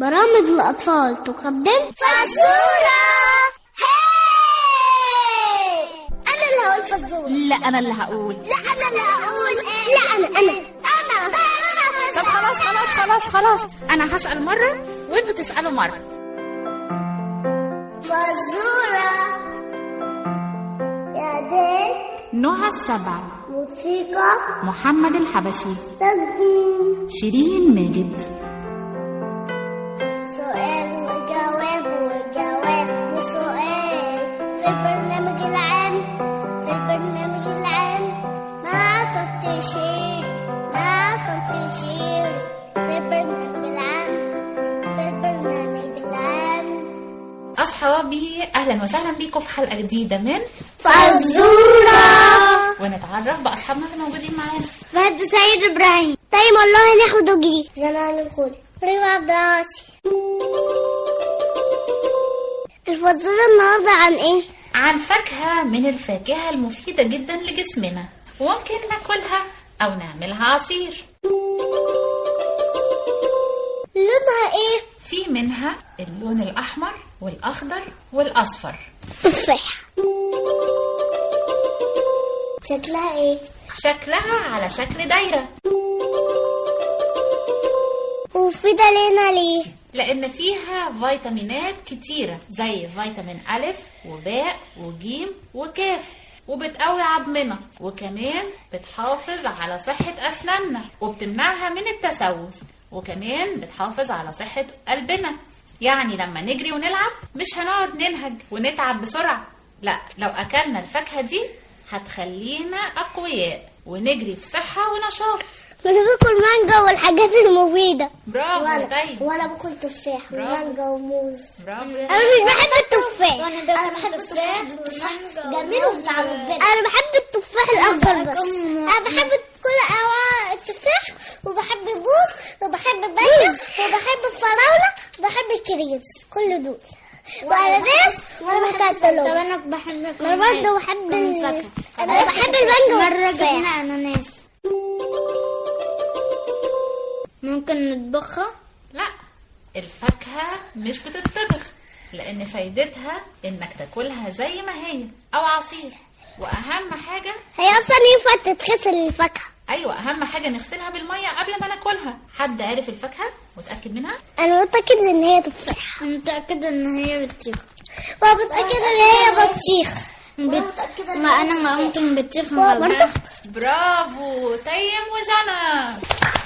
برامج الأطفال تقدم فزورة هاي أنا اللي هقول فزورة لا انا اللي هقول لا أنا اللي هقول لا أنا أنا أنا طب خلاص خلاص خلاص خلاص انا هسال مره وانتوا تسالوا مره فزورة إعداد نهى السبع موسيقى محمد الحبشي تقديم شيرين ماجد سؤال وجواب وجواب وسؤال في البرنامج العام في البرنامج العام مع تنتشير مع تنتشير في البرنامج العام في البرنامج العام اصحابي اهلا وسهلا بيكم في حلقه جديده من فزورة ونتعرف باصحابنا اللي موجودين معانا فهد سيد ابراهيم طيب والله ناخد وجيه جنان الخولي ريم عبد العاصي الفزورة النهاردة عن ايه؟ عن فاكهه من الفاكهه المفيده جدا لجسمنا وممكن ناكلها او نعملها عصير لونها ايه؟ في منها اللون الاحمر والاخضر والاصفر تفاح شكلها ايه؟ شكلها على شكل دايره ومفيدة لنا ليه؟ لأن فيها فيتامينات كتيرة زي فيتامين ألف وباء وجيم وكاف وبتقوي عظمنا وكمان بتحافظ على صحة أسناننا وبتمنعها من التسوس وكمان بتحافظ على صحة قلبنا يعني لما نجري ونلعب مش هنقعد ننهج ونتعب بسرعة لا لو أكلنا الفاكهة دي هتخلينا أقوياء ونجري في صحة ونشاط انا باكل مانجا والحاجات المفيدة برافو يا طيب وانا باكل تفاح برافو. ومانجا وموز برافو يا انا مش بحب التفاح انا بحب التفاح جميل وبتاع ربنا انا بحب التفاح الاخضر بس انا بحب كل انواع التفاح وبحب الجوز وبحب البنجر وبحب الفراوله وبحب الكريز كل دول واناناس وكاتالوج طب انا بحب انا برضه بحب ال... انا بحب المانجا مره جبنا اناناس ممكن نطبخها لا الفاكهة مش بتتطبخ لأن فايدتها إنك تاكلها زي ما هي أو عصير وأهم حاجة هي اصلا ينفع تتغسل الفاكهه أيوة أهم حاجة نغسلها بالمية قبل ما ناكلها حد عارف الفاكهة متأكد منها؟ انا متاكد ان هي تفاح انا متاكد ان هي بطيخ ومتاكد ان هي بطيخ بت... ما انا ما ممكن بطيخ برضه برافو تيم وجنى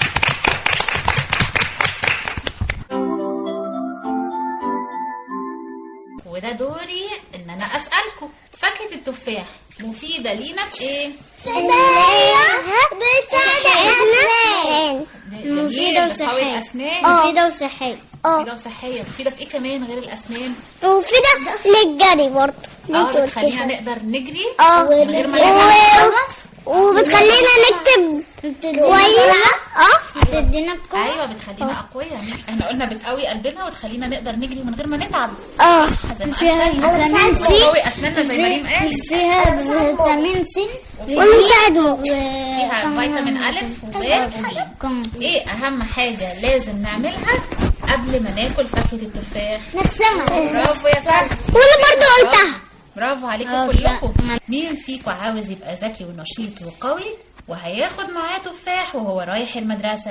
وده دوري ان انا اسالكم فاكهه التفاح مفيده لينا في ايه ان هي بتساعد الاسنان جميل بتقوي الاسنان مفيدة وصحية مفيده وصحيه مفيده في ايه كمان غير الاسنان ومفيدة للجري برضه اه بتخلينا نقدر نجري اه من غير ما و- نتعب. وبتخلينا نكتب كويس اه بتدينا ايوه بتخلينا اقوياء احنا قلنا بتقوي قلبنا وتخلينا نقدر نجري من غير ما نتعب اه زي ما فيها قلنا. فيتامين سي بتقوي اسناننا زي ما ريم قال فيها فيتامين سي ونساعد موت فيها فيتامين ألف وباء وجيم ايه اهم حاجة لازم نعملها قبل ما ناكل فاكهة التفاح نفسنا برافو يا فندم وانا برضو قلتها برافو عليكم آه، كلكم مين فيكم عاوز يبقى ذكي ونشيط وقوي وهياخد معاه تفاح وهو رايح المدرسة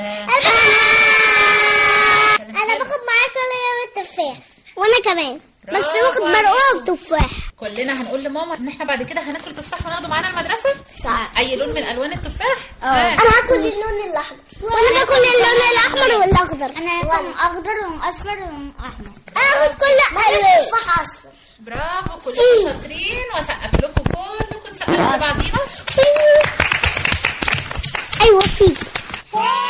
انا باخد معاك كل يوم التفاح وانا كمان بس برافو باخد مرقوه بتفاح كلنا هنقول لماما ان احنا بعد كده هناكل تفاح وناخده معانا المدرسة صح اي لون من الوان التفاح ها. انا هاكل اللون الاحمر وانا باكل اللون الاحمر والاخضر انا هاكل اخضر واصفر واحمر انا باخد كل الوان تفاح اصفر برافو كلكم شاطرين وسقف لكم كلكم سقفوا لبعضينا ايوه في